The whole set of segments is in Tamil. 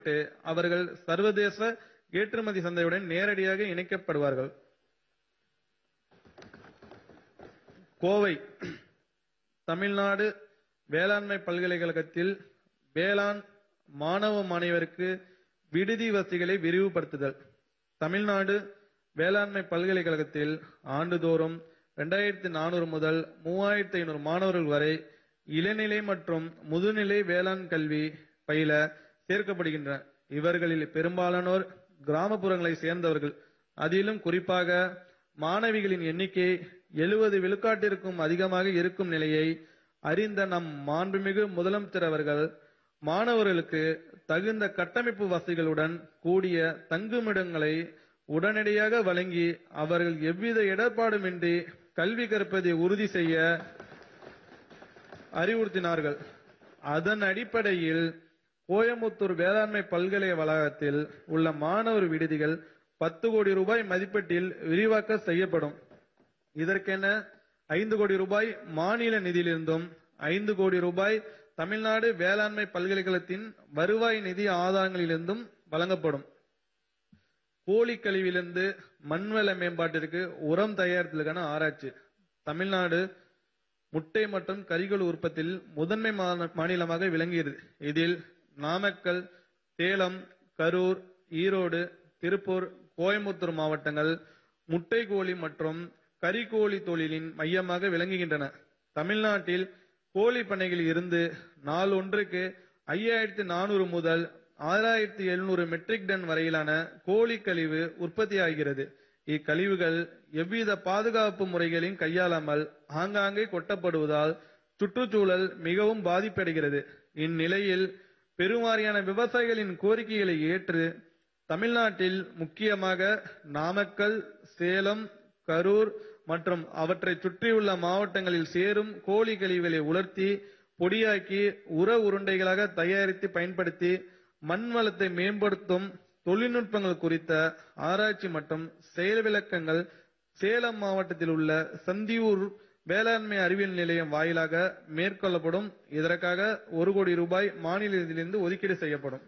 விட்டு அவர்கள் சர்வதேச ஏற்றுமதி சந்தையுடன் நேரடியாக இணைக்கப்படுவார்கள் கோவை தமிழ்நாடு வேளாண்மை பல்கலைக்கழகத்தில் வேளாண் மாணவ மாணவருக்கு விடுதி வசதிகளை விரிவுபடுத்துதல் தமிழ்நாடு வேளாண்மை பல்கலைக்கழகத்தில் ஆண்டுதோறும் இரண்டாயிரத்தி நானூறு முதல் மூவாயிரத்தி ஐநூறு மாணவர்கள் வரை இளநிலை மற்றும் முதுநிலை வேளாண் கல்வி பயில சேர்க்கப்படுகின்றனர் இவர்களில் பெரும்பாலானோர் கிராமப்புறங்களை சேர்ந்தவர்கள் அதிலும் குறிப்பாக மாணவிகளின் எண்ணிக்கை எழுபது விழுக்காட்டிற்கும் அதிகமாக இருக்கும் நிலையை அறிந்த நம் மாண்புமிகு முதலமைச்சர் அவர்கள் மாணவர்களுக்கு தகுந்த கட்டமைப்பு வசதிகளுடன் கூடிய தங்குமிடங்களை உடனடியாக வழங்கி அவர்கள் எவ்வித இடர்பாடுமின்றி கல்வி கற்பதை உறுதி செய்ய அறிவுறுத்தினார்கள் அதன் அடிப்படையில் கோயமுத்தூர் வேளாண்மை பல்கலை வளாகத்தில் உள்ள மாணவர் விடுதிகள் பத்து கோடி ரூபாய் மதிப்பீட்டில் விரிவாக்க செய்யப்படும் இதற்கென ஐந்து கோடி ரூபாய் மாநில நிதியிலிருந்தும் ஐந்து கோடி ரூபாய் தமிழ்நாடு வேளாண்மை பல்கலைக்கழகத்தின் வருவாய் நிதி ஆதாரங்களிலிருந்தும் வழங்கப்படும் கோழி கழிவிலிருந்து மண்வள மேம்பாட்டிற்கு உரம் தயாரித்தலுக்கான ஆராய்ச்சி தமிழ்நாடு முட்டை மற்றும் கறிகள் உற்பத்தியில் முதன்மை மா- மாநிலமாக விளங்குகிறது இதில் நாமக்கல் சேலம் கரூர் ஈரோடு திருப்பூர் கோயம்புத்தூர் மாவட்டங்கள் முட்டை கோழி மற்றும் கறிக்கோழி தொழிலின் மையமாக விளங்குகின்றன தமிழ்நாட்டில் கோழி பண்ணைகளில் இருந்து நாள் ஒன்றுக்கு ஐயாயிரத்தி நானூறு முதல் ஆறாயிரத்தி எழுநூறு மெட்ரிக் டன் வரையிலான கோழி கழிவு உற்பத்தியாகிறது இக்கழிவுகள் எவ்வித பாதுகாப்பு முறைகளையும் கையாளாமல் ஆங்காங்கே கொட்டப்படுவதால் சுற்றுச்சூழல் மிகவும் பாதிப்படைகிறது இந்நிலையில் பெருவாரியான விவசாயிகளின் கோரிக்கைகளை ஏற்று தமிழ்நாட்டில் முக்கியமாக நாமக்கல் சேலம் கரூர் மற்றும் அவற்றை சுற்றியுள்ள மாவட்டங்களில் சேரும் கோழி கழிவுகளை உலர்த்தி பொடியாக்கி உர உருண்டைகளாக தயாரித்து பயன்படுத்தி மண் வளத்தை மேம்படுத்தும் தொழில்நுட்பங்கள் குறித்த ஆராய்ச்சி மற்றும் செயல் விளக்கங்கள் சேலம் மாவட்டத்தில் உள்ள சந்தியூர் வேளாண்மை அறிவியல் நிலையம் வாயிலாக மேற்கொள்ளப்படும் இதற்காக ஒரு கோடி ரூபாய் மாநில நிதியிலிருந்து ஒதுக்கீடு செய்யப்படும்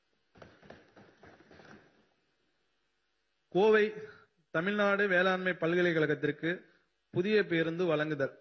கோவை தமிழ்நாடு வேளாண்மை பல்கலைக்கழகத்திற்கு புதிய பேருந்து வழங்குதல்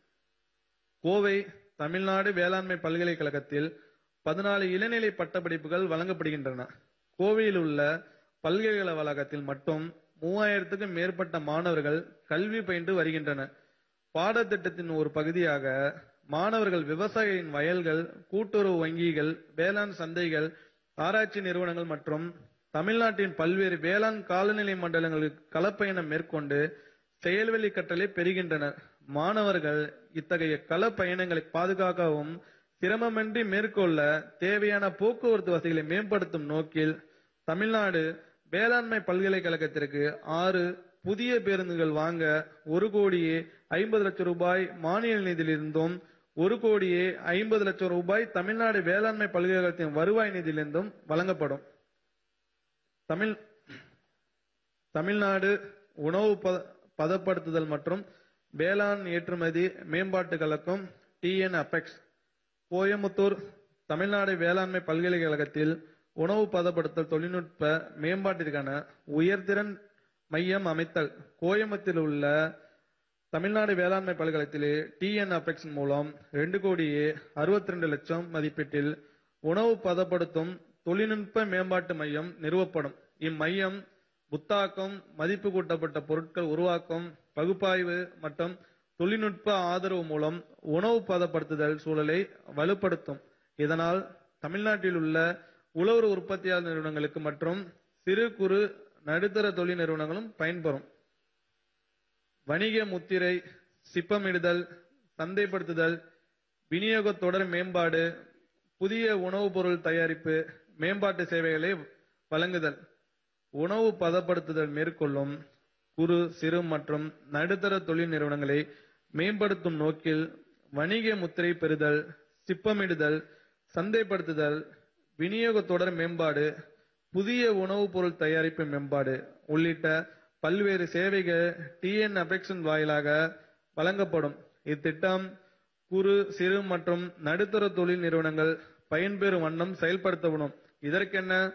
கோவை தமிழ்நாடு வேளாண்மை பல்கலைக்கழகத்தில் பதினாலு இளநிலை பட்டப்படிப்புகள் வழங்கப்படுகின்றன கோவையில் உள்ள பல்கலைக்கழக வளாகத்தில் மட்டும் மூவாயிரத்துக்கும் மேற்பட்ட மாணவர்கள் கல்வி பயின்று வருகின்றனர் பாடத்திட்டத்தின் ஒரு பகுதியாக மாணவர்கள் விவசாயிகளின் வயல்கள் கூட்டுறவு வங்கிகள் வேளாண் சந்தைகள் ஆராய்ச்சி நிறுவனங்கள் மற்றும் தமிழ்நாட்டின் பல்வேறு வேளாண் காலநிலை மண்டலங்களுக்கு களப்பயணம் மேற்கொண்டு செயல்வெளி கற்றலை பெறுகின்றனர் மாணவர்கள் இத்தகைய கள பயணங்களை பாதுகாக்கவும் சிரமமின்றி மேற்கொள்ள தேவையான போக்குவரத்து வசதிகளை மேம்படுத்தும் நோக்கில் தமிழ்நாடு வேளாண்மை பல்கலைக்கழகத்திற்கு ஆறு புதிய பேருந்துகள் வாங்க ஒரு கோடியே ஐம்பது லட்சம் ரூபாய் மானிய நிதியிலிருந்தும் ஒரு கோடியே ஐம்பது லட்சம் ரூபாய் தமிழ்நாடு வேளாண்மை பல்கலைக்கழகத்தின் வருவாய் நிதியிலிருந்தும் வழங்கப்படும் தமிழ் தமிழ்நாடு உணவு பத- பதப்படுத்துதல் மற்றும் வேளாண் ஏற்றுமதி மேம்பாட்டு கழகம் டிஎன் அபெக்ஸ் கோயமுத்தூர் தமிழ்நாடு வேளாண்மை பல்கலைக்கழகத்தில் உணவு பதப்படுத்தல் தொழில்நுட்ப மேம்பாட்டிற்கான உயர்திறன் மையம் அமைத்தல் கோயம்புத்தூரில் உள்ள தமிழ்நாடு வேளாண்மை பல்கலைக்கழகத்திலே டிஎன் அபெக்ஸ் மூலம் ரெண்டு கோடியே அறுபத்தி ரெண்டு லட்சம் மதிப்பீட்டில் உணவு பதப்படுத்தும் தொழில்நுட்ப மேம்பாட்டு மையம் நிறுவப்படும் இம்மையம் புத்தாக்கம் மதிப்பு கூட்டப்பட்ட பொருட்கள் உருவாக்கம் பகுப்பாய்வு மற்றும் தொழில்நுட்ப ஆதரவு மூலம் உணவு பதப்படுத்துதல் சூழலை வலுப்படுத்தும் இதனால் தமிழ்நாட்டில் உள்ள உழவர் உற்பத்தியாளர் நிறுவனங்களுக்கு மற்றும் சிறு குறு நடுத்தர தொழில் நிறுவனங்களும் பயன்பெறும் வணிக முத்திரை சிப்பமிடுதல் சந்தைப்படுத்துதல் விநியோக தொடர் மேம்பாடு புதிய உணவுப் பொருள் தயாரிப்பு மேம்பாட்டு சேவைகளை வழங்குதல் உணவு பதப்படுத்துதல் மேற்கொள்ளும் குறு சிறு மற்றும் நடுத்தர தொழில் நிறுவனங்களை மேம்படுத்தும் நோக்கில் வணிக முத்திரை பெறுதல் சிப்பமிடுதல் சந்தைப்படுத்துதல் விநியோக தொடர் மேம்பாடு புதிய உணவுப் பொருள் தயாரிப்பு மேம்பாடு உள்ளிட்ட பல்வேறு சேவைகள் டிஎன் அபெக்ஷன் வாயிலாக வழங்கப்படும் இத்திட்டம் குறு சிறு மற்றும் நடுத்தர தொழில் நிறுவனங்கள் பயன்பெறும் வண்ணம் செயல்படுத்தப்படும் இதற்கென்ன